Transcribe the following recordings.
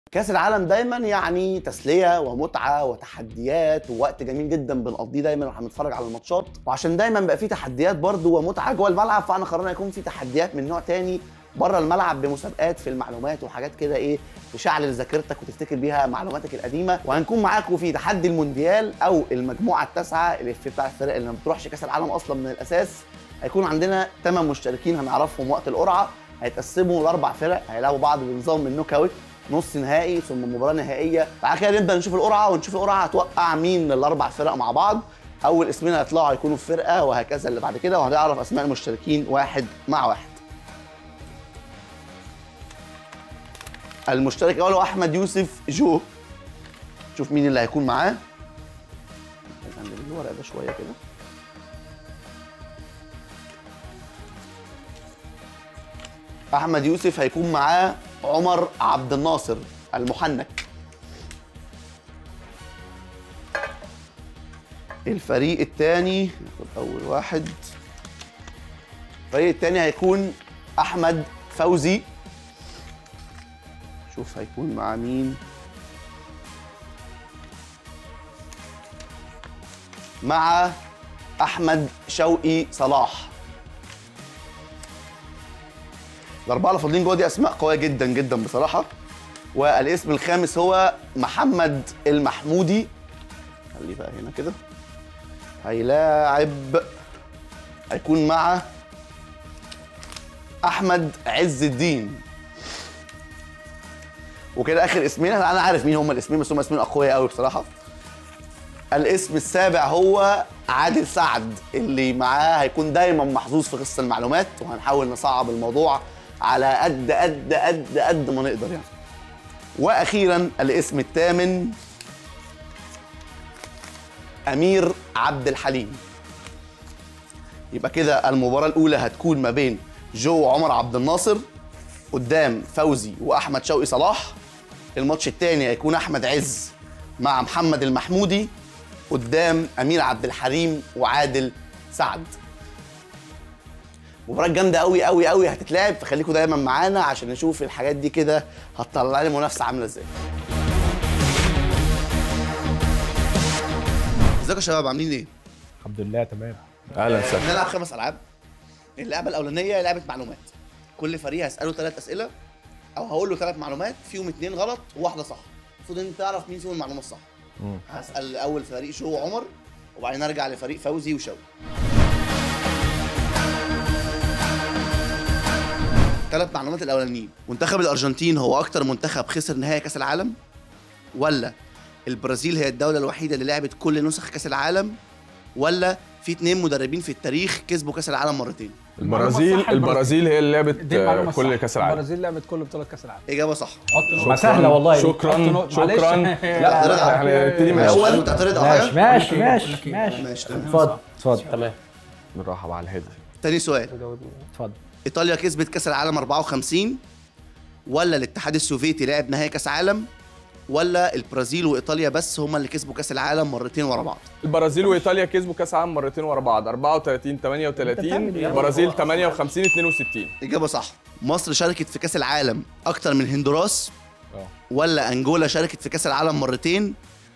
كاس العالم دايما يعني تسليه ومتعه وتحديات ووقت جميل جدا بنقضيه دايما واحنا بنتفرج على الماتشات وعشان دايما بقى في تحديات برضه ومتعه جوه الملعب فاحنا قررنا يكون في تحديات من نوع تاني بره الملعب بمسابقات في المعلومات وحاجات كده ايه تشعل ذاكرتك وتفتكر بيها معلوماتك القديمه وهنكون معاكم في تحدي المونديال او المجموعه التاسعه اللي في بتاع الفرق اللي ما بتروحش كاس العالم اصلا من الاساس هيكون عندنا ثمان مشتركين هنعرفهم وقت القرعه هيتقسموا لاربع فرق هيلعبوا بعض بنظام النوك اوت نص نهائي ثم مباراه نهائيه بعد كده نبدا نشوف القرعه ونشوف القرعه هتوقع مين من الاربع فرق مع بعض اول اسمين هيطلعوا هيكونوا في فرقه وهكذا اللي بعد كده وهنعرف اسماء المشتركين واحد مع واحد المشترك الاول هو احمد يوسف جو شوف مين اللي هيكون معاه نعمل الورق ده شويه كده احمد يوسف هيكون معاه عمر عبد الناصر المحنك الفريق الثاني ناخد اول واحد الفريق الثاني هيكون احمد فوزي شوف هيكون مع مين مع احمد شوقي صلاح الاربعه اللي فاضلين جوه دي اسماء قويه جدا جدا بصراحه والاسم الخامس هو محمد المحمودي خليه بقى هنا كده هيلاعب هيكون مع احمد عز الدين وكده اخر اسمين انا أنا عارف مين هم الاسمين بس هم اسمين اقوياء قوي بصراحه الاسم السابع هو عادل سعد اللي معاه هيكون دايما محظوظ في قصه المعلومات وهنحاول نصعب الموضوع على قد قد قد قد ما نقدر يعني واخيرا الاسم الثامن امير عبد الحليم يبقى كده المباراه الاولى هتكون ما بين جو وعمر عبد الناصر قدام فوزي واحمد شوقي صلاح الماتش الثاني هيكون احمد عز مع محمد المحمودي قدام امير عبد الحليم وعادل سعد مباراة جامدة قوي قوي قوي هتتلعب فخليكم دايما معانا عشان نشوف الحاجات دي كده هتطلع لنا منافسة عاملة ازاي. ازيكم يا شباب عاملين ايه؟ الحمد لله تمام اهلا وسهلا هنلعب خمس العاب. اللعبة الأولانية لعبة معلومات. كل فريق هسأله ثلاث أسئلة أو هقول له ثلاث معلومات فيهم اثنين غلط وواحدة صح. المفروض أنت تعرف مين فيهم المعلومة الصح. مم. هسأل أول فريق شو وعمر وبعدين أرجع لفريق فوزي وشوقي. ثلاث معلومات الاولانيين منتخب الارجنتين هو اكتر منتخب خسر نهائي كاس العالم ولا البرازيل هي الدوله الوحيده اللي لعبت كل نسخ كاس العالم ولا في اتنين مدربين في التاريخ كسبوا كاس العالم مرتين البرازيل الصح البرازيل هي اللي لعبت دي المعلومه آه، كل الصح. كاس العالم البرازيل لعبت كل بطولات كاس العالم اجابه صح ما سهله والله دي. حط شكرا نقط. معلش. شكرا لا لا، احنا نبتدي من الاول الاول انت هتعترض على ماشي حاجه ماشي ماشي ماشي ماشي تمام اتفضل اتفضل تمام بالراحه بقى على الهادي تاني سؤال اتفضل ايطاليا كسبت كاس العالم 54 ولا الاتحاد السوفيتي لعب نهائي كاس عالم ولا البرازيل وايطاليا بس هما اللي كسبوا كاس العالم مرتين ورا بعض البرازيل وايطاليا كسبوا كاس عالم مرتين ورا بعض 34 38 بتعمل إيه؟ البرازيل 58 62 اجابه صح مصر شاركت في كاس العالم اكتر من هندوراس اه ولا انجولا شاركت في كاس العالم مرتين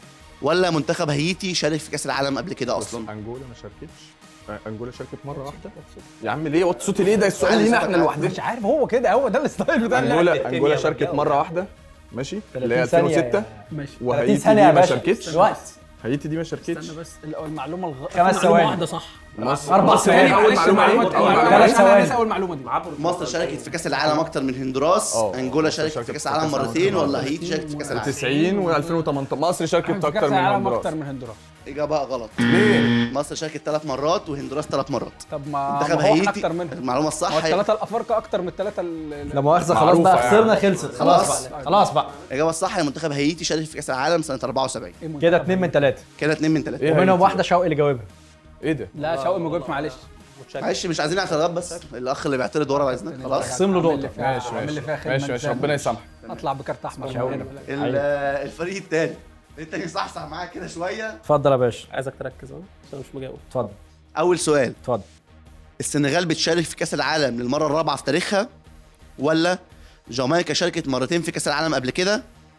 ولا منتخب هايتي شارك في كاس العالم قبل كده اصلا انجولا ما شاركتش آه، انجولا شاركت مره واحده يا عم ليه وطي صوتي ليه ده السؤال لينا احنا لوحدنا مش عارف هو كده هو ده الستايل بتاع اللعبة. انجولا انجولا شاركت مره واحده ماشي اللي هي 30 ثانية 2006 ماشي 30 وهايتي ثانية دي يا ما باشا شاركتش الوقت هايتي دي ما شاركتش استنى بس ال- المعلومه الغ... خمس معلومة ثواني. واحده صح مصر أربع مصر ثواني. هي اول معلش، معلومه معلومة- ايه؟ اول معلومة- معلومه ثلاث معلش، إيه؟ أنا ثواني. لسه اول معلومه دي مصر شاركت في كاس العالم اكتر من هندوراس اه. انجولا مصر شاركت في شاركت كاس في العالم كأس العالم مرتين ولا مرتين. هايتي شاركت في كاس العالم 90 و2018 مصر شاركت في اكتر كاس من العالم هندوراس اكتر من هندوراس اجابه غلط ليه؟ مصر شاركت ثلاث مرات وهندوراس ثلاث مرات طب ما منتخب ما هو احنا هايتي اكتر منهم المعلومه الصح هو هي الثلاثه الافارقه اكتر من الثلاثه لا مؤاخذة خلاص معروفة بقى يعني. خسرنا خلصت خلاص خلاص. بقى خلاص بقى الاجابه الصح هي منتخب هايتي شارك في كاس العالم سنه 74 كده اتنين من تلاتة كده اتنين من ثلاثه إيه ومنهم هايتي واحدة شوقي اللي جاوبها ايه ده؟ لا شوقي ما جاوبش معلش معلش مش عايزين اعتراضات بس الاخ اللي بيعترض ورا باذنك خلاص اخصم له عامل نقطة لي فيها- ماشي عامل لي فيها ماشي خدمة ماشي ماشي إنسان. ربنا يسامحك اطلع بكارت احمر شوقي. هنا. ال- الفريق الثاني انت يصحصح معاك كده شويه اتفضل يا باشا عايزك تركز اهو عشان مش مجاوب اتفضل اول سؤال اتفضل السنغال بتشارك في كاس العالم للمره الرابعه في تاريخها ولا جامايكا شاركت مرتين في كاس العالم قبل كده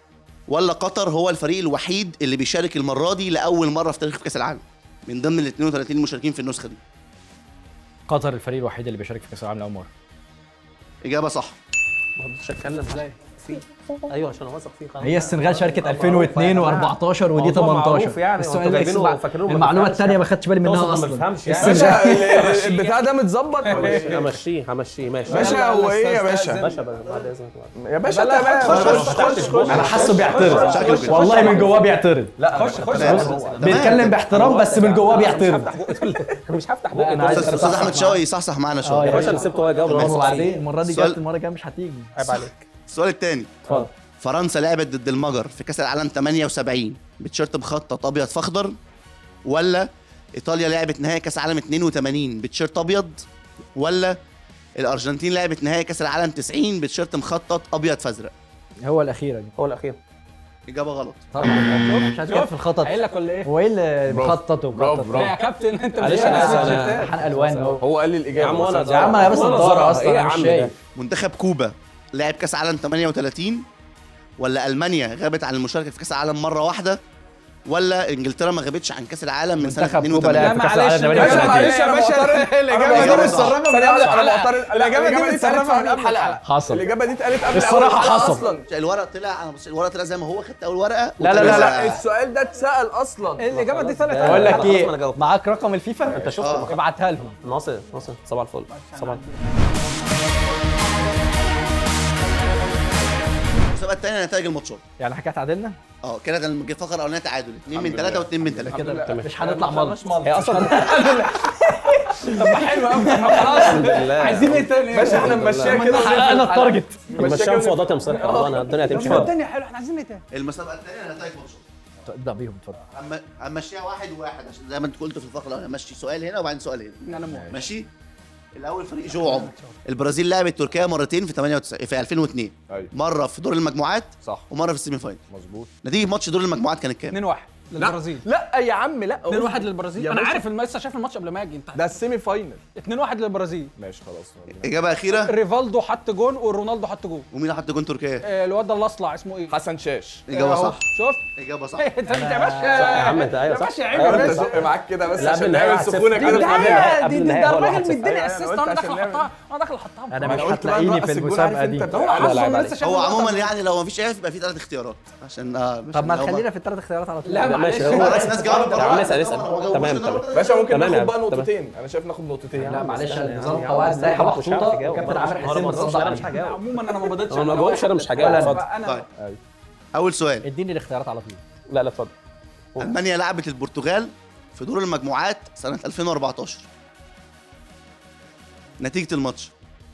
ولا قطر هو الفريق الوحيد اللي بيشارك المره دي لاول مره في تاريخ كاس العالم من ضمن ال 32 المشاركين في النسخه دي قطر الفريق الوحيد اللي بيشارك في كاس العالم لاول مره اجابه صح ما رضيتش اتكلم ازاي فيه ايوه عشان اوثق فيه خلاص هي السنغال شاركت 2002 و14 ودي موضوع 18 معروف يعني، السؤال وانتوا جايبينه الاسبوع- وفاكرينه ما المعلومه بيفهمش الثانيه ما خدتش بالي منها تقصد ما اصلا بيفهمش يعني. السنغال- باشا ال- البتاع ده متظبط ولا ايه؟ همشيه همشيه ماشي باشا هو ايه يا باشا؟ باشا بعد اذنك بعد يا باشا تمام خش خش خش انا حاسه بيعترض شكله كده. والله من جواه بيعترض خش خش بيتكلم باحترام بس من جواه بيعترض انا مش هفتح لا، بقي أنا عايز استاذ أستاذ احمد شوقي يصحصح معانا اه شويه يا يا باشا انا سبته هو يجاوب تمام. وبعدين المره دي سؤال- جت المره الجايه مش هتيجي عيب عليك السؤال الثاني اتفضل فرنسا لعبت ضد المجر في كاس العالم 78 بتيشيرت مخطط ابيض في اخضر ولا ايطاليا لعبت نهائي كاس العالم 82 بتيشيرت ابيض ولا الارجنتين لعبت نهائي كاس العالم 90 بتيشيرت مخطط ابيض في ازرق هو الاخيره دي هو الاخير اجابه غلط طبعا مش عايز في الخطط قايل لك ولا ايه؟ هو ايه اللي مخطط برافو، ومخطط برافو. يا كابتن انت معلش مش أنا عارف آسف، أنا- التيشيرتات. امتحان الوان اهو هو قال لي الاجابه يا عم وانا بس. يا عم انا بس وأنا الزهره زهرة. اصلا إيه يا انا مش عم شايف ده؟ منتخب كوبا لعب كاس عالم 38 ولا المانيا غابت عن المشاركه في كاس العالم مره واحده ولا انجلترا ما غابتش عن كاس العالم من سنه منتخب كوبا 82 لعب لا في كاس معلش العالم يا باشا 38 معلش يا باشا الاجابه دي إجابة صح. متسربه من ثانية قبل واحدة، أنا الحلقه معترض. الاجابه دي الإجابة دي متسربه اتقالت من قبل الحلقه حصل الاجابه دي اتقالت قبل الصراحة أول حلقة حصل. اصلا الورق طلع انا بص الورق طلع زي ما هو خدت اول ورقه لا، لا، لا، وطلع- لا، السؤال ده اتسال اصلا الاجابه دي طلعت ده- بقول لك خلاص ما أنا ايه جاوبت. معاك رقم الفيفا انت شفت آه. ابعتها لهم ناصر ناصر صباح الفل صباح الفل المسابقه الثانيه نتائج الماتشات يعني حكايه تعادلنا اه كده كان الفقره الاولانيه تعادل اثنين من ثلاثه واثنين من ثلاثه كده تمام. مش هنطلع مالش هي اصلا طب ما حلو قوي طب ما خلاص عايزين ايه تاني باشا احنا ماشيين كده حققنا التارجت مشيها مفاوضات يا مصطفى والله انا الدنيا هتمشي طب كده الدنيا حلوه احنا عايزين ايه تاني المسابقه الثانيه نتائج ماتشات ابدا بيهم اتفضل أما امشيها واحد وواحد عشان زي ما انت قلت في الفقره الاولانيه امشي سؤال هنا وبعدين سؤال هنا انا موافق ماشي الاول فريق جو عمر البرازيل لعبت تركيا مرتين في 98 في 2002 ايوه مره في دور المجموعات صح ومره في السيمي فاينل مظبوط نتيجه ماتش دور المجموعات كانت كام 2 1 للبرازيل لا يا عم لا 2 1 للبرازيل يا انا باشا. عارف الم- لسه شايف الماتش قبل ما اجي انت ده السيمي فاينل 2 1 للبرازيل ماشي خلاص اجابه اخيره ريفالدو حط جون ورونالدو حط جون ومين حط جون تركيا آه، الواد ده الاصلع اسمه ايه؟ حسن شاش اجابه أهو، صح شفت؟ اجابه صح انت انت يا باشا يا عم انت ايوه يا صح باشا عيب أيوة، يا انت باشا زق معاك كده بس لا، عشان قبل النهاية نعمل واحد صفر. سخونه دي كده قبل- بدايه قبل دي دي النهاية ده هو الراجل الواحد صفر. مديني أيوة، اسيست أنا قلت وانا عشان داخل نعمل- احطها انا داخل احطها انا أنا مش قلت بقى هتلاقيني نرقص في الجول، المسابقه عارف دي انت هو لا، لا، اصلا عيب لسه عليك. شايف هو اللقطة. عموما يعني لو مفيش عارف يبقى في ثلاث اختيارات عشان اه طب ما عشان نخلينا هو- في الثلاث اختيارات على طول لا لا، معلش ماشي، هو- خلاص الناس جاوبت يا عم اسال اسال تمام تمام باشا ممكن تمام يا ناخد بقى عم، تمام. نقطتين انا شايف ناخد نقطتين لا معلش يعني نظام يعني قواعد يعني لائحه يعني مش محطوطه هجاوب. وكابتن عامر أنا حسين ما مصدق أنا مش عليه. هجاوب عموما انا ما بدأتش أنا ما جاوبش، أنا مش هجاوب، اتفضل. انا طيب اول سؤال اديني الاختيارات على طول لا لا اتفضل المانيا لعبت البرتغال في دور المجموعات سنه 2014 نتيجه الماتش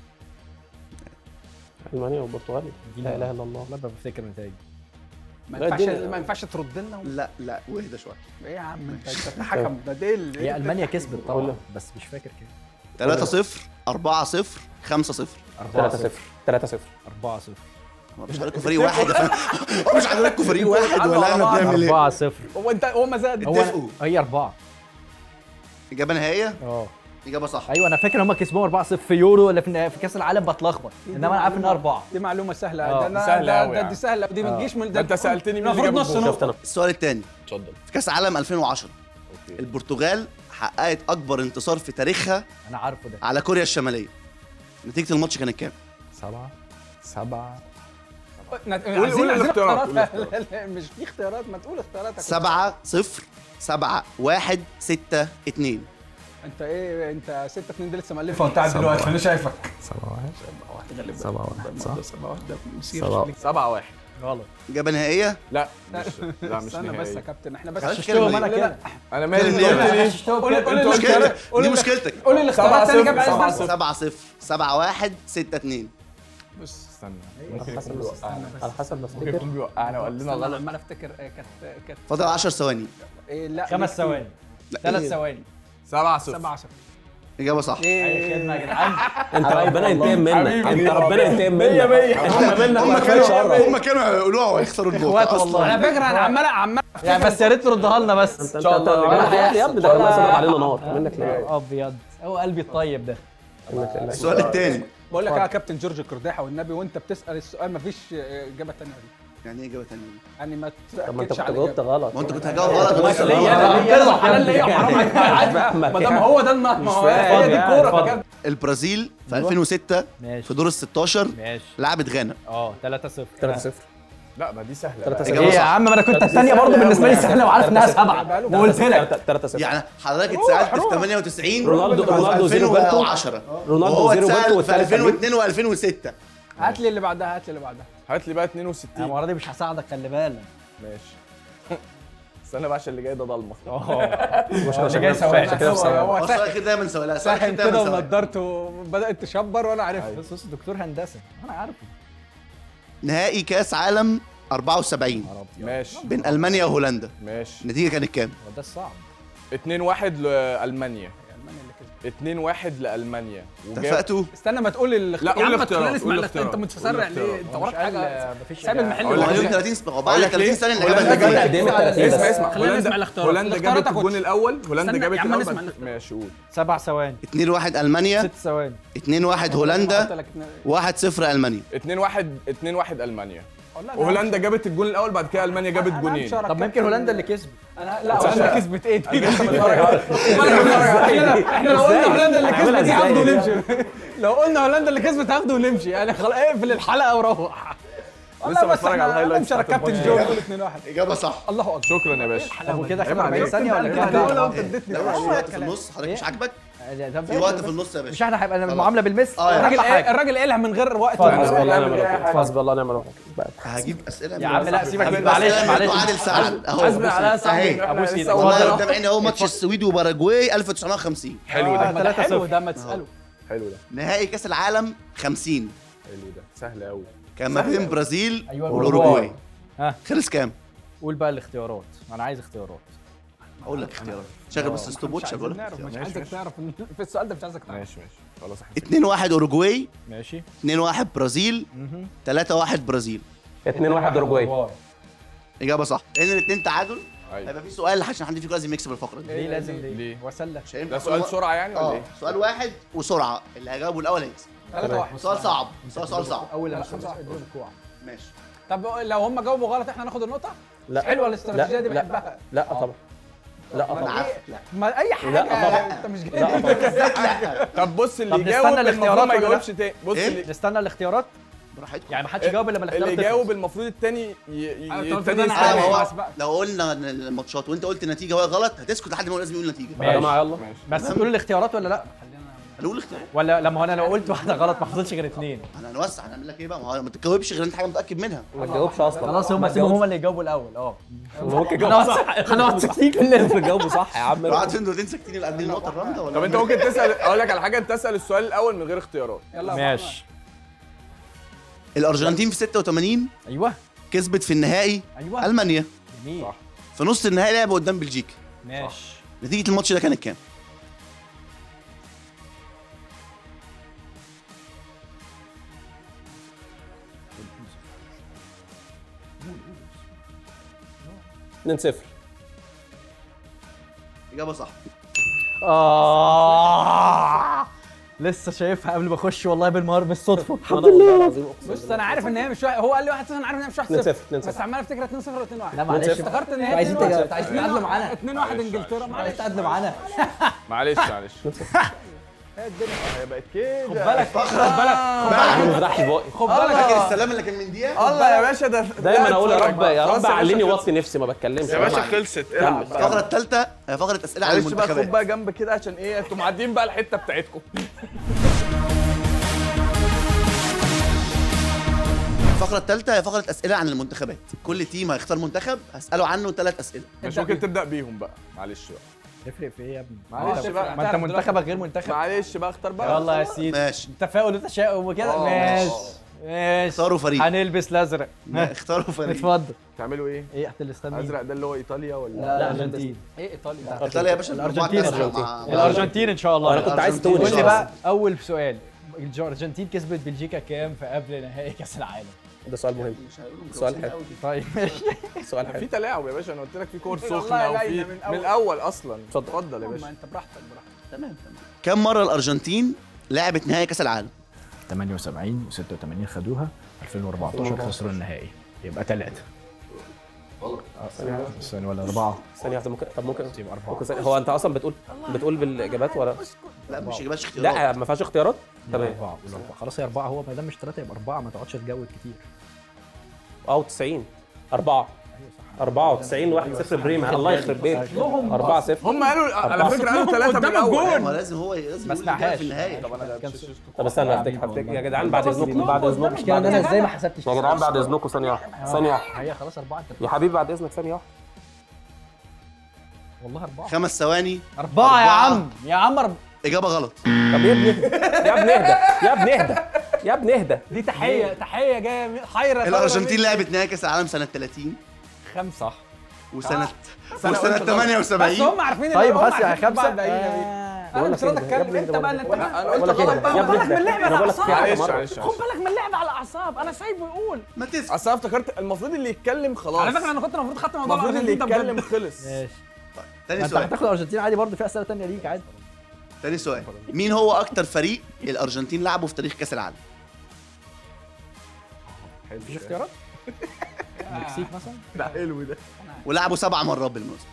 المانيا والبرتغال لا اله الا الله والله ما بفتكر نتائج ما لا، ينفعش الدنيا- ما ينفعش ترد لنا لا لا واهدى شويه ايه يا عم انت انت حكم ده ده ال- هي المانيا كسبت طبعا قول. بس مش فاكر كام 3 0 4 0 5 0 3 0 3 0 4 0 مش عارفكم فريق واحد يا فندم هو مش عارفكم فريق واحد ولا انا بنعمل ايه 4 0 هو انت هو ما زاد هو اتفقوا. أنا- هي 4 اجابه نهائيه اه اجابه صح ايوه انا فاكر هم كسبوهم 4 0 في يورو ولا في في كاس العالم بتلخبط انما انا عارف انها 4 دي معلومه سهله آه، ده أنا- سهلة ده- أوي ده يعني. دي سهله دي ما آه. تجيش من ده انت سالتني مين اللي المفروض جاب نص الجول. نص شفت انا السؤال الثاني اتفضل في كاس عالم 2010 اوكي البرتغال حققت اكبر انتصار في تاريخها انا عارفه ده على كوريا الشماليه نتيجه الماتش كانت كام 7 7 قول قول الاختيارات، قول مش في اختيارات ما تقول اختياراتك 7 0 7 1 6 2 انت ايه انت 6 2 دي لسه مألفها وانت قاعد دلوقتي فانا شايفك 7 1 7 1 صح 7 1 ده سبعة. مسير 7 1 غلط اجابه نهائيه لا مش لا مش استنى بس يا نهائي كابتن احنا بس خلاص شفتهم كده انا ليه؟ كده انا مالي كده ليه؟ قلت لي قول قول انتوا الاختيارات قول دي ال- مشكلتك قول الاختيارات تاني جاب سبعة عايز صفر. بس 7 0 7 1 6 2 بص استنى على ممكن حسب يكون بيوقعنا على حسب ما ممكن افتكر يكون بيوقعنا وقال لنا انا غلط عمال افتكر آه، كانت كانت فاضل 10 ثواني إيه لا خمس ثواني ثلاث ثواني 7 0 7 10 اجابه صح اي خدمه يا جدعان انت ربنا ينتقم منك حبيبي. انت ربنا ينتقم منك مية مية. احنا منك هم ما كانش شر كانوا هم كانوا هيقولوها ويخسروا اخوات النقطه والله. على فكره انا عمال عمال يعني بس يا ريت تردها لنا بس انت إن شاء انت الله انت اللي يا يا ابني ده ربنا يسلم علينا نار منك لله يا ابيض هو قلبي الطيب ده منك لله السؤال الثاني بقول لك يا كابتن جورج كرداحه والنبي وانت بتسال السؤال مفيش آه، اجابه ثانيه دي يعني ايه اجابه ثانيه يعني ما طب ما انت تاكدش كنت على جاوبت الإجابة. غلط ما انت كنت هجاوب غلط بس مثلا ليه غلط. انا ليه حلال ليه وحرام عليك عادي ما دام هو ده الم- ما هو هي دي الكوره فكان البرازيل في 2006 ماشي في دور ال 16 ماشي لعبت غانا اه 3 0 3 0 لا ما دي سهله تلاتة بقى. صفر. إجابة ايه يا صح. عم ما انا كنت الثانيه برضه بالنسبه لي سهله وعارف انها سبعه وقلت لك 3 0 يعني حضرتك اتسالت في 98 رونالدو- وفي رونالدو زيرو بيرتو. 2010 رونالدو وهو زيرو بيرتو اتسال في والتالت كان مين؟ 2002 و2006 هات لي اللي بعدها هات لي اللي بعدها هات لي بقى انا 62 المره دي مش هساعدك خلي بالك ماشي استنى بقى عشان اللي جاي ده ضلمه مش اللي جاي سواء. عشان كده في هو- سواء. هو هو ساهم السؤال كده دايما سؤال السؤال ساهم دايما كده سؤال. ونضارته بدات تشبر وانا عارفها بص بص دكتور هندسه انا عارف نهائي كاس عالم 74 ماشي بين المانيا وهولندا ماشي النتيجه كانت كام؟ هو ده الصعب 2 1 لالمانيا المانيا اللي كسبت 2 1 لالمانيا وجاب- اتفقتوا؟ استنى ما تقول الاختيار لا، قول يا عم ما الاختيارات، تخليني اسمع قول الاختيار. انت الاختيارات، متسرع قول ليه الاختيارات. انت هو وراك مش قال حاجه مفيش ساب إجابة. المحل هو اللي هيقول جاي. 30 سنه هو أقول بعد لك 30 ليه؟ سنه هولندا اللعيبه جابت اللي قدمت 30 اسمع بس. اسمع خلينا هولندا نسمع الاختيارات. هولندا جابت الاختيارات الجون الاول هولندا استنى، جابت يا عم الاول نسمع بعد- الاختيارات. ماشي قول سبع ثواني 2 1 المانيا ست ثواني 2 1 هولندا 1 0 المانيا 2 1 2 1 المانيا والله أنا وهولندا جابت الجون الاول بعد كده المانيا جابت أنا جونين همشي ورا طب ما يمكن هولندا اللي كسبت انا لا هولندا كسبت ايه دي احنا احنا لو قلنا هولندا اللي هعملها كسبت دي إزاي هاخده دي؟ ونمشي لو قلنا هولندا اللي كسبت هاخده ونمشي يعني خلاص اقفل الحلقه وروح لسه بتفرج على الهايلايتس مش ركبت بتاعت الجو 2 1 اجابه صح الله اكبر شكرا يا باشا طب وكده عيب 45 عليك. ثانيه ولا كده كده؟ لو انت اديتني لا في بقى. وقت في النص حضرتك مش عاجبك طب في وقت في النص يا مش باشا احنا هيبقى المعامله بالمثل آه، الراجل أهم ايه حاجة. الراجل قالها من غير وقت اتفضل. حسبي الله ونعم نعمل إيه؟ الوكيل حسبي الله ونعم الوكيل بقى. هجيب اسئله يا عم لا سيبك هجيب من- معلش أسئلة منه معلش عادل سعد اهو حسبي على اهي ابوس ايدك والله اتفضل. قدام عيني اهو ماتش السويد وباراجواي 1950 حلو آه، ده ما ده 3-0. حلو ده ما تساله حلو ده نهائي كاس العالم 50 حلو ده سهل قوي كان ما بين برازيل أيوة، والاوروجواي الأوروجواي. ها. خلص كام؟ قول بقى الاختيارات انا عايز اختيارات اقول لك اختيارات شغل بس ستوب واتش مش اقول عايزين لك نعرف مش ماشي، عايزك ماشي. تعرف إن- في السؤال ده مش عايزك تعرف ماشي ماشي خلاص احنا 2 1 اوروجواي ماشي 2 1 برازيل 3 1 برازيل 2 1 اوروجواي اجابه صح لان الاثنين تعادل أيوة. هيبقى في سؤال عشان حد فيكم لازم يكسب الفقره دي ليه لازم ليه؟ ليه وسله مش هينفع ده سؤال كل- سرعه يعني ولا اه ايه؟ سؤال واحد وسرعه اللي هيجاوبه الاول هيكسب 3 1 سؤال صعب سؤال سؤال صعب اول لا، لما خمسة واحد دول الكوع. ماشي طب لو هم جاوبوا غلط احنا ناخد النقطه لا حلوه الاستراتيجيه دي لا. بحبها لا طبعا لا انا طبعا عارف لا ما اي حاجه لا، طبعا. انت مش لا جاي طبعا طب بص اللي طب يجاوب نستنى المفروض الاختيارات ما ولا يجاوبش تاني بص ايه اللي نستنى الاختيارات براحتكم يعني ما حدش يجاوب الا لما اللي الاختيارات يجاوب تخلص. المفروض التاني ي- ي- أيوة، طب التاني أنا لا عارف. ما يسأل هو بس بقى. لو قلنا الماتشات وانت قلت نتيجه وهي غلط هتسكت لحد ما هو لازم يقول نتيجه يا جماعه يلا ماشي بس تقول الاختيارات ولا لا هنقول اختيار ولا لما هو انا لو قلت واحده غلط ما حصلش غير اثنين انا هنوسع هنعمل لك ايه بقى ما هو ما تتجاوبش غير انت حاجه متاكد منها ما تجاوبش اصلا خلاص هم سيبهم هم اللي يجاوبوا الاول اه ممكن تجاوب صح احنا واثقين كلنا بنجاوب صح يا عم قعدت انتوا دقيقتين ساكتين يبقى قد النقطه الرابطه ولا طب انت ممكن تسال اقول لك على حاجه انت تسال السؤال الاول من غير اختيارات يلا ماشي الارجنتين في 86 ايوه كسبت في النهائي ايوه المانيا جميل صح. في نص النهائي لعبوا قدام بلجيكا ماشي نتيجه الماتش ده كانت كام؟ اتنين صفر اجابه صح آه لسه شايفها قبل ما اخش والله بالمهار بالصدفه الحمد لله العظيم اقسم بص انا عارف ان هي مش واحد هو قال لي 1 0 انا عارف ان هي مش 1 2 0 0 2 بس 0 عمال افتكر 2 0 ولا 2 1 لا معلش افتكرت ان هي عايزين 2 1 تجا- عايزين تعادلوا معانا 2 1 انجلترا معلش تعادلوا معانا معلش معلش هي بقت كده خد بالك خد بالك ما فتحش بقي خد بالك فاكر السلام اللي كان من دقيقه؟ الله يا باشا ده دايما اقول يا اتفرج رب بقى. يا خلاص رب باشا علمني خلص. وطي نفسي ما بتكلمش يا باشا حرام عليك. خلصت العب بقى. الفقره الثالثه هي فقره اسئله عن معلش بقى خد المنتخبات بقى جنب كده عشان ايه انتوا معديين بقى الحته بتاعتكم الفقره الثالثه هي فقره اسئله عن المنتخبات كل تيم هيختار منتخب هساله عنه ثلاث اسئله مش ممكن تبدا بيهم بقى معلش بقى تفرق في ايه يا ابني معلش بقى ما انت منتخبك غير منتخب معلش بقى اختار بقى يلا يا سيدي ماشي تفاؤل وتشاؤم وكده آه. ماشي ماشي اختاروا فريق هنلبس الازرق اختاروا فريق اتفضل تعملوا ايه ايه تحت الاستاد مين؟ ازرق ده اللي هو ايطاليا ولا لا الارجنتين ايه ايطاليا ايطاليا يا باشا الأرجنتين. الأرجنتين الارجنتين ان شاء الله انا كنت عايز الأرجنتين. تونس قول لي أصلاً. بقى اول سؤال الارجنتين كسبت بلجيكا كام في قبل نهائي كاس العالم ده سؤال مهم سؤال حلو طيب ماشي سؤال في حلو تلاعب يا باشا انا قلت لك في كور والله سخنه وفي لاينة من من, أول. الاول اصلا اتفضل. اتفضل يا ما باشا انت براحتك براحتك تمام تمام كم مره الارجنتين لعبت نهائي كاس العالم 78 و86 خدوها 2014 خسروا النهائي يبقى ثلاثة غلط ثانية ولا أربعة ثانيه واحده ممكن طب ممكن يبقى أربعة ممكن ثانية. هو انت اصلا بتقول بتقول بالاجابات ولا لا مش اجابات اختيارات لا ما فيهاش اختيارات تمام تمام أربعة قول أربعة خلاص هي أربعة هو ما دام مش ثلاثة يبقى أربعة ما تقعدش تجود كتير اه 90 4 94 1 0 بريم الله يخرب بيتك 4 0 هم قالوا على أربعة فكره قالوا ثلاثه من الاول ما لازم هو لازم ما يقول الإجابة اسمعهاش في النهايه طب استنى هفتكر هفتكر يا جدعان بعد اذنكم بعد اذنكم المشكلة إن أنا إزاي ما حسبتش يا جدعان بعد اذنكم ثانيه واحده ثانيه واحده هي خلاص أربعة أنت يا حبيبي بعد اذنك ثانيه واحده والله أربعة خمس ثواني أربعة يا أربعة. عم يا عم أرب- اجابه غلط طب يا ابني يا ابني اهدى يا ابني اهدى يا ابني اهدى دي تحية تحية جاية من- حيرة الارجنتين لعبت نهائي كاس العالم سنه 30 خمسة صح وسنه سنة وسنه قلت غلط. بس 78 هم عارفين إن طيب هم خلاص يا عارفين خمسة. بعد دقيقة دي. انا بقول مش لك راضي اهدى. يا اتكلم ابني انت اهدى بقى بقول اللي لك. انت انا قلت ولا كده. غلط يا ابني بالك من اهدى اللعبة انا بقول لك في حاجه معلش مره معلش خد بالك من اللعبة على الأعصاب أنا سايبه يقول ما تسكت اصل انا افتكرت المفروض اللي يتكلم خلاص على فكرة أنا كنت المفروض خدت موضوع المفروض اللي الأرجنتين ده يتكلم بجد. خلص ماشي تاني انت سؤال هتاخد الارجنتين عادي برضه في اسئله تانية ليك عادي تاني سؤال مين هو اكتر فريق الارجنتين لعبه في تاريخ كاس العالم مفيش اختيارات المكسيك مثلا ده حلو ده ولعبوا سبع مرات بالمناسبه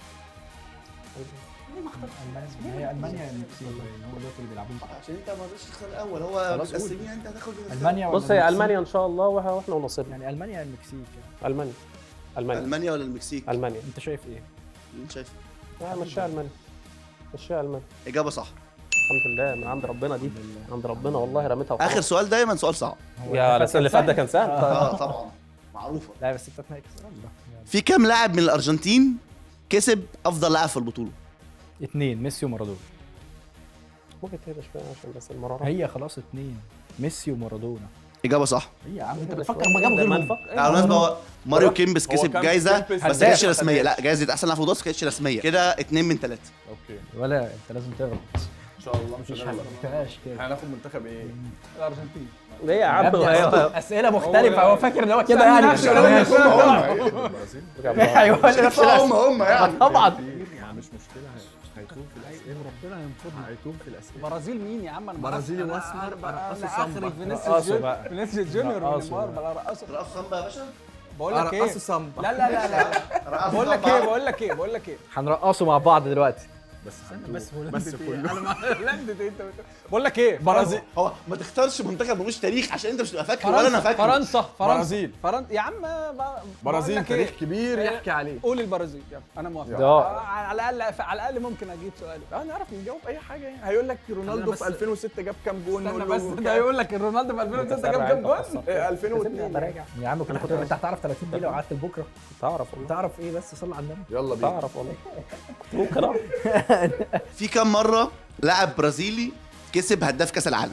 هي المانيا المكسيك هو دول اللي بيلعبون عشان انت ما رضيتش تختار الاول هو خلاص قول. متقسمين انت هتاخد المانيا ولا بص هي المكسيك؟ المانيا ان شاء الله وإحنا- واحنا ونصيبنا يعني المانيا المكسيك يعني. المانيا المانيا المانيا ولا المكسيك المانيا انت شايف ايه؟ انت شايف لا مشيها المانيا مشيها المانيا اجابه صح الحمد لله من عند ربنا دي عند ربنا والله رميتها وخلاص. اخر سؤال دايما سؤال صعب يا السنه اللي فاتت ده كان سهل اه طبعا معروفه لا بس انت تنهي كاس العالم ده يعني. في كام لاعب من الارجنتين كسب افضل لاعب في البطوله اتنين ميسي ومارادونا ممكن تهدى شويه عشان بس المراره هي خلاص اتنين ميسي ومارادونا اجابه صح هي يا عم انت بتفكر بتفكر ما جابوا غيرهم على بالمناسبه هو ماريو كيمبس هو كسب كان جايزه كيمبس بس هداف. ما كانتش رسميه لا جايزه احسن لاعب في الوسط ما كانتش رسميه كده اتنين من ثلاثه اوكي ولا انت لازم تغلط ان شاء الله مش مفيش هنغلط حاجه ما فيهاش كده هناخد منتخب ايه الأرجنتين ليه يا عم أسئلة مختلفة هو فاكر إن هو كده سألني يعني. نفسه ولا ماشي. نفسه. ايوه ولا نفس هم هم يعني طبعا مش مشكله هيتوه في الاسئله ربنا ينفضنا هيتوه في الاسئله برازيل مين يا عم انا برازيلي أنا وأسمر، أنا- رقصوا أنا سامبا. اخري فينيسيوس رقصوا جونيور بقى. فينيسيوس جونيور رقصوا ونيمار بقى. بلا رقصوا رقص صنبا يا باشا بقول لك ايه رقصوا سامبا لا لا لا لا رقص بقول لك صنبا. ايه بقول لك ايه بقول لك ايه هنرقصوا مع بعض دلوقتي بس بس بس كله انا ما لندت انت بت- بقول لك ايه برازيل هو ما تختارش منتخب ملوش تاريخ عشان انت مش تبقى فاكر ولا انا فرنسا فاكر فرنسا فرنسا برازيل. فرنسا يا عم ب- بقول برازيل لك تاريخ إيه؟ كبير يحكي عليه قول البرازيل يلا انا موافق يلا. على الاقل على الاقل ممكن اجيب سؤال اه نعرف نجاوب اي حاجه يعني هيقول لك رونالدو بس- في 2006 جاب كام جون استنى نقول بس له ده يقول لك رونالدو في 2006 جاب كام جول إيه، 2002 براجع يا عم كنت انت هتعرف 30 دي لو قعدت لبكره تعرف والله تعرف ايه بس صلي على النبي يلا بينا تعرف والله كنت ممكن اعرف في كام مره لاعب برازيلي كسب هداف كاس العالم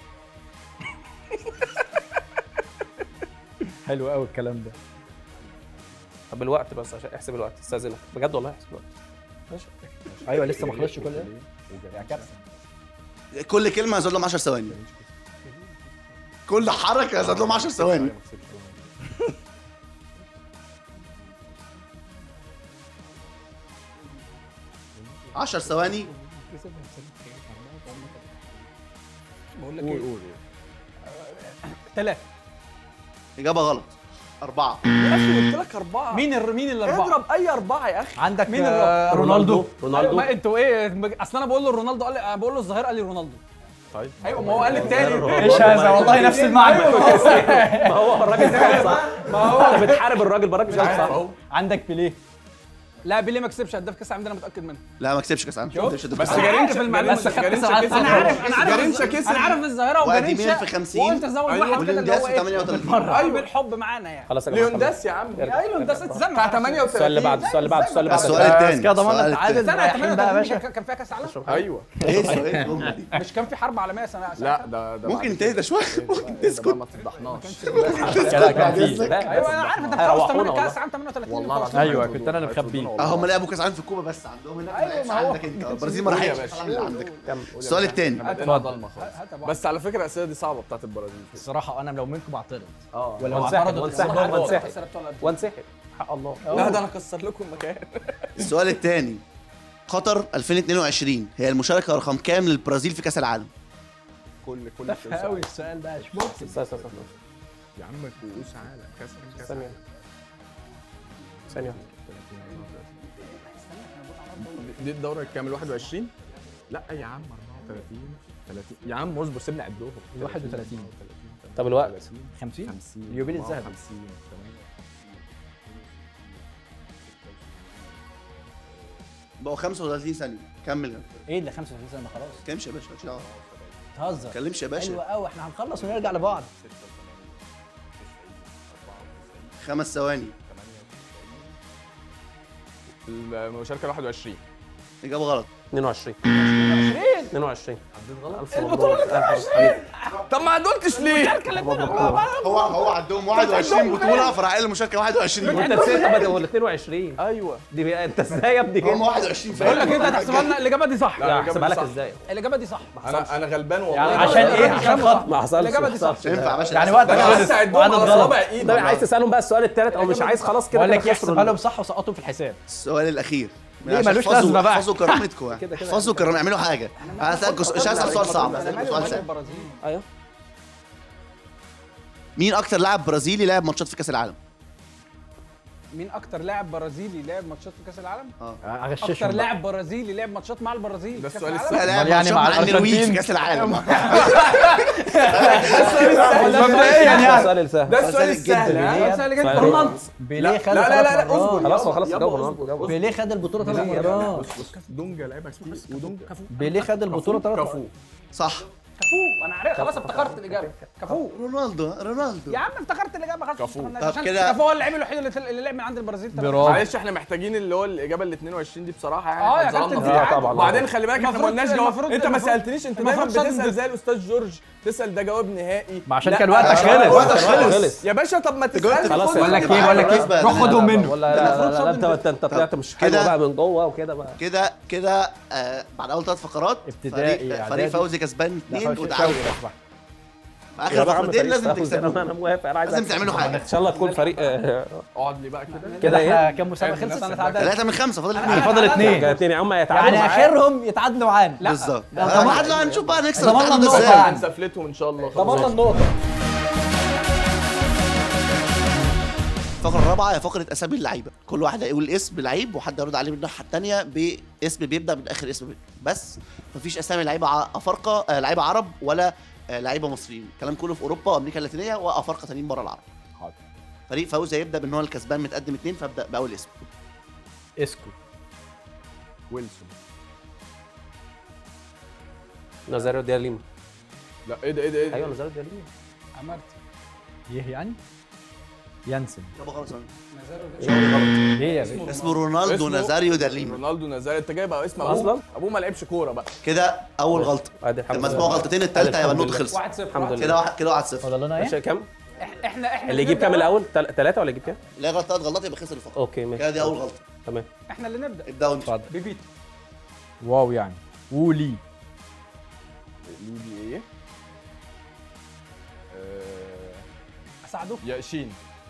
حلو قوي الكلام ده طب الوقت بس عشان احسب الوقت استاذنك بجد والله احسب الوقت ماشي ايوه لسه ما خلصش كل ده يا كابتن كل كلمه هزود لهم 10 ثواني كل حركه هزود لهم 10 ثواني 10 ثواني بقول لك قول ايه قول ثلاثة اجابه غلط اربعه يا اخي قلت لك اربعه مين الر... مين الاربعة؟ اضرب اي اربعه يا اخي عندك مين آه، الر- رونالدو رونالدو. ما انتوا ايه اصل انا بقول له رونالدو قال لي أنا بقول له الظاهر قال لي رونالدو طيب ايوه ما هو قال التاني ايش هذا والله نفس المعنى ما هو الراجل ده كان صح ما هو انت بتحارب الراجل بالراجل مش عارف صح اهو عندك بيليه لا بيليه ما كسبش هداف كاس العالم ده انا متاكد منه لا ما كسبش كاس العالم ما كسبش هداف بس كأس العالم. أنا عارف المعلومة بس دي. جارينشا كسب انا عارف انا عارف جارينشا كسب انا عارف الظاهره وقديمين وجارينشا في 50 وانت زود أيوة. واحد كده اللي ولينداس هو في ايه 38 مره ايوه بالحب معانا يعني خلاص يا جماعه ليونداس يا عم ايوه ده استنى بتاع 38 السؤال اللي بعده السؤال اللي بعده السؤال اللي السؤال بعده الثاني كده ضمننا السؤال التعادل. التاني. سنه رايحين بقى يا 88 باشا. كان كان فيها كاس عالم ايوه ايه السؤال الجملة دي؟ مش كان في حرب عالميه سنه لا ده ده ممكن بعد تهدى شويه ممكن كده. ده تسكت بقى ما تفضحناش كده كان في ايوه انا عارف انت بتعرف هيروحونا 8 والله. كاس عالم 38 والله وخلاص. العظيم أيوة، كنت أنا اللي مخبيه. اه هم لعبوا كاس عالم في الكوبا بس عندهم هناك أيوة، أيوة ما هو- عندك انت البرازيل ما قول يا راحتش باشا. اللي عندك كم السؤال الثاني اتفضل هات أبو بس على فكره الاسئله دي صعبه بتاعت البرازيل الصراحه انا لو منكم اعترض اه ولو وانسحب اعترضوا وانسحب عبد. وانسحب الأسئلة بتوع الأرجنتين. وانسحب حق الله لا ده انا اكسر لكم المكان السؤال الثاني قطر 2022 هي المشاركه رقم كام للبرازيل في كاس العالم؟ كل كل تافه قوي السؤال ده مش ممكن استنى استنى استنى يا عم كؤوس عالم كاس كاس ثانية. عالم. ثانية دي الدورة الكام ال 21 لا يا عم 34 30 يا عم اصبر سيبني عدهم 31 طب الوقت 50 50 اليوبيل الذهبي 50 بقوا 35 ثانيه كمل ايه اللي 35 سنه خلاص ما تتكلمش يا باشا مالكش دعوه ما تهزر تتكلمش يا باشا حلو قوي احنا هنخلص ونرجع لبعض خمس ثواني المشاركة 21 اجابه غلط 22 22 البطولة طب ما قلتش ليه؟ هو هو عندهم 21 بطوله فراح قال المشاركه 21 انت نسيت طب ولا 22 ايوه دي انت ازاي يا ابني هم كده 21 بقول لك فعلا انت هتحسبها لنا الاجابه دي صح لا، لا الإجابة احسبها لك صح. ازاي الاجابه دي صح انا انا غلبان والله يعني عشان ايه عشان خاطر ما حصلش الإجابة ما دي صح. حصلش. مش هينفع يا باشا يعني للأسف. وقتك انا خلص لسه عدهم وعدد على غلط صابع ايدي طب عايز تسالهم بقى السؤال الثالث او مش عايز خلاص كده بقول لك كده يحسبها خسروا. لهم صح وسقطهم في الحساب السؤال الاخير ليه عشان ملوش احفظوا- لازمة بقى؟ احفظوا كرامتكم كده كده. احفظوا كرامتكم اعملوا حاجه انا هسالكم مش هسال سؤال صعب هسالكم سؤال سهل ايوه مين اكتر لاعب برازيلي لعب ماتشات في كاس العالم مين اكتر لاعب برازيلي لعب ماتشات في كاس العالم اكتر اغششهم بقى. لاعب برازيلي لعب ماتشات مع البرازيل ده في كاس السؤال العالم؟ لا لعب أمال يعني ماتشات مع مع النرويج في الأرجنتين؟ كاس العالم مبدئيا يعني السؤال السهل ده السؤال السهل السهل جدا. ها؟ سهل جدا سؤال رونالدو بيليه لا خد لا لا لا ثلاث مرات. اصبر خلاص يابا، خلاص يابا، جاوب اصبر. رونالدو جاوب بيليه خد البطوله ثلاث مرات بص بص دونجا لعبها كتير ودونجا بيليه خد البطوله ثلاث مرات كفو صح كفو انا عارف خلاص افتكرت الاجابه كفو رونالدو رونالدو يا عم افتكرت الاجابه خلاص كفو. افتكرناش. طب عشان كده- كفو هو اللاعب الوحيد اللي اللي لعب من عند البرازيل تلاتة. برافو معلش احنا محتاجين اللي هو الاجابه ال 22 دي بصراحه يعني اه يا إحنا كابتن اتظلمنا دي فيها. عادي. طبعا. وبعدين خلي بالك احنا ما المفروض- قلناش جواب المفروض- انت ما المفروض- سالتنيش انت دايما المفروض بتسال صدق. زي الاستاذ جورج تسال ده جواب نهائي ما عشان لا، كان وقتك عشان خلص. وقتك خلص. خلص يا باشا طب ما تسال خلاص خد- يا بقول لك يبقى ايه بقول لك بالمناسبة ايه ده روح خدهم منه ولا لا لا لا انت انت انت طلعت مش حلو كده- بقى من جوه وكده بقى كده كده آه بعد اول ثلاث فقرات ابتدائي، فريق, إعدادي. فريق فوزي كسبان لا، اثنين خلاص، وتعادل شوي بس بقى. في يا اخر عم فقرتين فريق لازم استحوذ. انا تكسبوا انا موافق انا عايز لازم أكسب. تعملوا حاجه ان شاء الله تكون فريق آه، اقعد لي بقى كده كده إيه؟ احنا كام مسابقه خلصت انا اتعادلت ثلاثة من خمسة فاضل يعني اثنين فاضل اثنين كانت يا عم يتعادلوا يعني معايا. اخرهم يتعادلوا معانا بالظبط ده آه، ضمن- لحد لو هنشوف بقى نكسب ضمننا التعادل ده النقطة ازاي يعني. هنسفلتهم ان شاء الله ضمننا النقطه الفقرة الرابعة هي فقرة أسامي اللعيبة، كل واحد هيقول اسم لعيب وحد هيرد عليه من الناحية التانية باسم بيبدأ من آخر اسم بيبدأ. بس مفيش أسامي لعيبة ع- أفارقة آه لعيبة عرب ولا آه لعيبة مصريين، الكلام كله في أوروبا وأمريكا اللاتينية وأفارقة تانيين بره العرب. حاضر. فريق فوزي هيبدأ بإن هو الكسبان متقدم اتنين فابدأ بأول اسم. اسكو ويلسون نازاريو دياليم لا ايه ده ايه ده ايه ده ايوه نازاريو دياليم عمرت ايه يعني يانسن إجابة غلط يا ايه يا بيه اسمه رونالدو اسمه نازاريو دارليم رونالدو نازاري انت جايب اسم ابوه أصلاً؟ ابوه ما لعبش كوره بقى كده أول غلطة. ادي الحمد لما لله اسمعوا غلطتين التالتة هيبقى الحمد النقطة لله. خلصت. واحد صفر الحمد لله. كده واحد كده واحد صفر. فاضل لنا ماشي ايه كام إح- احنا احنا اللي يجيب كام الاول ثلاثه ولا يجيب كام لا غلط ثلاث غلطات يبقى خسر الفقرة. اوكي ماشي كده دي أول غلطة. تمام احنا اللي نبدا ابدأوا انتوا. اتفضل بيبيتو واو يعني وولي ليجي ايه آه، اساعدوك ياشين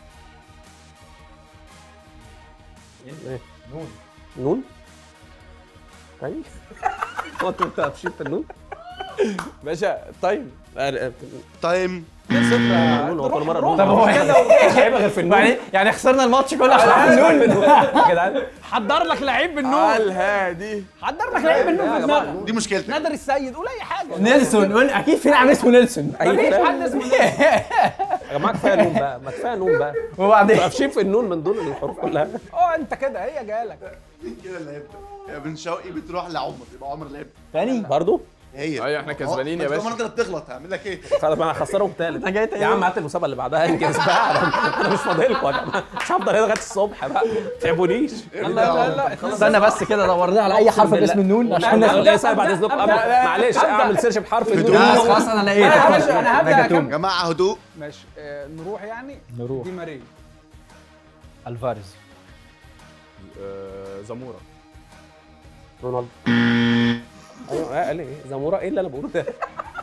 إيه؟ نون نون طيب هو انت بتمشي في النون باشا طيب تايم نون هو كل مره نون طب هو كده مش هيبقى غير في النون يعني يعني خسرنا الماتش كله عشان نون يا جدعان حضر لك لعيب بالنون الهادي حضر لك لعيب بالنون في دماغك دي مشكلتك. نادر السيد قول اي حاجه نيلسون قول اكيد في لاعب اسمه نيلسون مفيش حد اسمه نادر. يا جماعه كفايه نون بقى ما كفايه نون بقى وبعدين قافشين في النون من دون الحروف كلها اه انت كده هي جالك كده اللي هيبدأ. يا بن شوقي بتروح لعمر يبقى عمر اللي هيبدأ. تاني برضه هي ايوه احنا كسبانين يا باشا باشا انت اللي بتغلط هعمل لك ايه خلاص انا هخسرهم ثالث أنا جاي تاني. يا عم هات المسابقه اللي بعدها انجز بقى انا أنا مش فاضلكم يا جماعه مش هفضل هنا لغايه الصبح بقى ما تعبونيش لا لا لا استنى بس كده دورنا على اي حرف باسم النون عشان لا ناخد لا ساعه بعد اذنكم معلش اعمل سيرش بحرف النون خلاص خلاص انا لقيت لا، يا باشا، أنا هبدأ يا نجاتوم جماعه هدوء ماشي آه، نروح يعني نروح دي ماريا الفاريز آه، زموره رونالدو ايوه آه، قال ايه زموره ايه اللي انا بقوله ده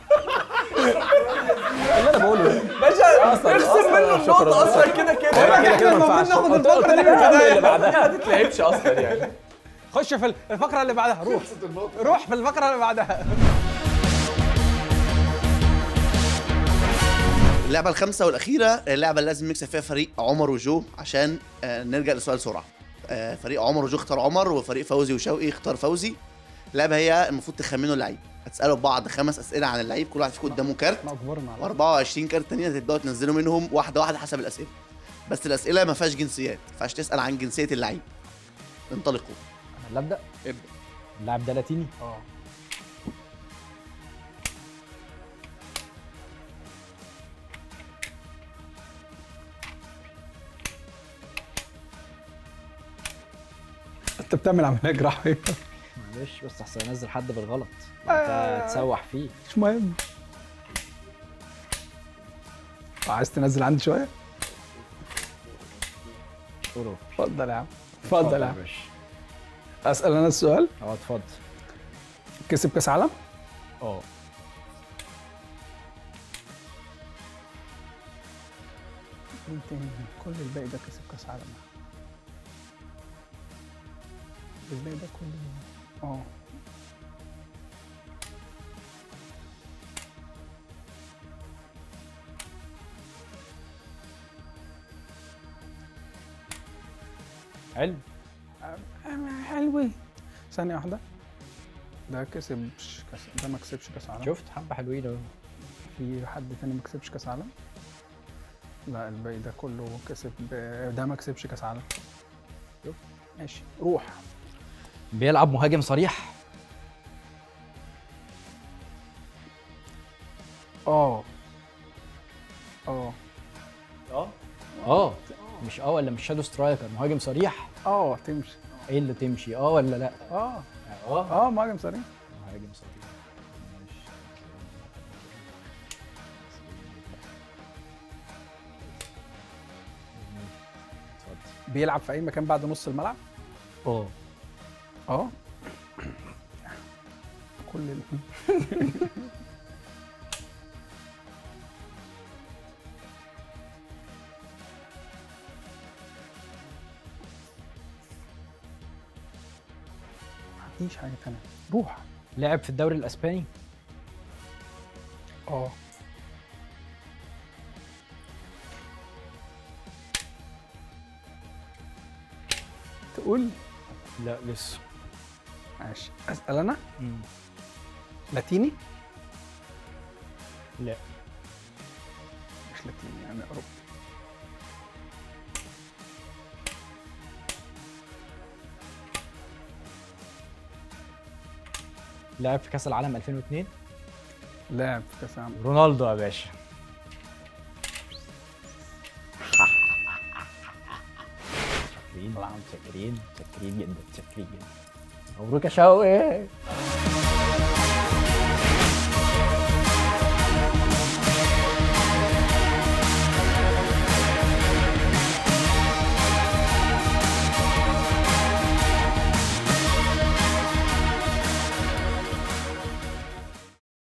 ايه اللي انا بقوله ده باشا اصلا اخسر منه النقطه اصلا كده كده كده كده ما ينفعش ناخد قلت- الفقرة قلت لك دي من نكمل البداية. اللي بعدها ما تتلعبش اصلا يعني خش في الفقره اللي بعدها روح روح في الفقره اللي بعدها اللعبه الخامسه والاخيره اللعبه اللي لازم نكسب فيها فريق عمر وجو عشان آه، نرجع لسؤال سرعه آه، فريق عمر وجو اختار عمر وفريق فوزي وشوقي اختار فوزي اللعبه هي المفروض تخمنوا اللعيب هتسالوا بعض خمس اسئله عن اللعيب كل واحد فيكم قدامه كارت احنا كبرنا على و24 كارت تانية تبداوا تنزلوا منهم واحده واحده حسب الاسئله بس الاسئله ما فيهاش جنسيات ما ينفعش تسال عن جنسيه اللعيب انطلقوا انا اللي ابدا ابدا اللاعب ده لاتيني اه انت بتعمل عمليه جراحيه معلش بس احسن انزل حد بالغلط انت تسوح فيه مش مهم عايز تنزل عندي شويه قولوا اتفضل يا عم اتفضل يا عم باشا اسال انا السؤال اه اتفضل كسب كاس عالم اه مين تاني كل الباقي ده كسب كاس عالم الباقي ده كله اه حلو حلوة ثانية واحدة ده كسب كاس ده ما كسبش كاس عالم شفت حبه حلوين اهو في حد تاني ما كسبش كاس عالم لا الباقي ده كله كسب ده ما كسبش كاس عالم شوف ماشي روح بيلعب مهاجم صريح اه اه اه مش اه ولا مش شادو سترايكر مهاجم صريح اه تمشي ايه اللي تمشي اه ولا لا اه اه اه مهاجم صريح مهاجم صريح ماشي. اتفضل بيلعب في اي مكان بعد نص الملعب اه اه كل ال... مفيش حاجة تانية روح لعب في الدوري الاسباني اه تقول لا لسه ماشي اسال انا مم. لاتيني لا مش لاتيني يعني اوروبي لعب في كاس العالم 2002 لاعب في كاس العالم رونالدو يا باشا شاكرين متشكرين متشكرين جدا متشكرين جدا مبروك يا شوقي